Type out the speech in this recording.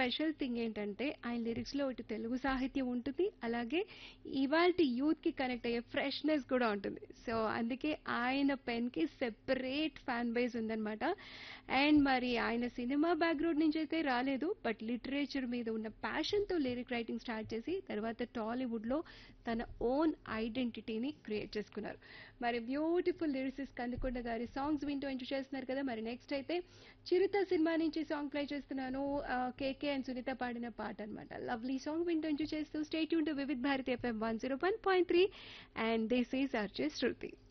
special thing ఏంటంటే ఆయన లిరిక్స్లో ఒకటి తెలుగు సాహిత్యం ఉంటుంది అలాగే ఇవాళ యూత్కి కనెక్ట్ అయ్యే ఫ్రెష్నెస్ కూడా ఉంటుంది సో అందుకే ఆయన పెన్కి సెపరేట్ ఫ్యాన్ బేస్ ఉందన్నమాట అండ్ మరి ఆయన సినిమా బ్యాక్గ్రౌండ్ నుంచి అయితే రాలేదు బట్ లిటరేచర్ మీద ఉన్న ప్యాషన్తో లిరిక్ రైటింగ్ స్టార్ట్ చేసి తర్వాత టాలీవుడ్లో తన ఓన్ ఐడెంటిటీని క్రియేట్ చేసుకున్నారు మరి బ్యూటిఫుల్ లిరిసిస్ కందుకొండ గారి సాంగ్స్ వింటూ ఎంజాయ్ చేస్తున్నారు కదా మరి నెక్స్ట్ అయితే చిరుత సినిమా నుంచి సాంగ్ ప్లే చేస్తున్నాను కేకే అండ్ సునీత పాడిన పాట అనమాట లవ్లీ సాంగ్ వింటూ ఎంజాయ్ చేస్తూ స్టేట్ యూన్ to Vividh Bharati FM one zero one point three and this is RJ Shruti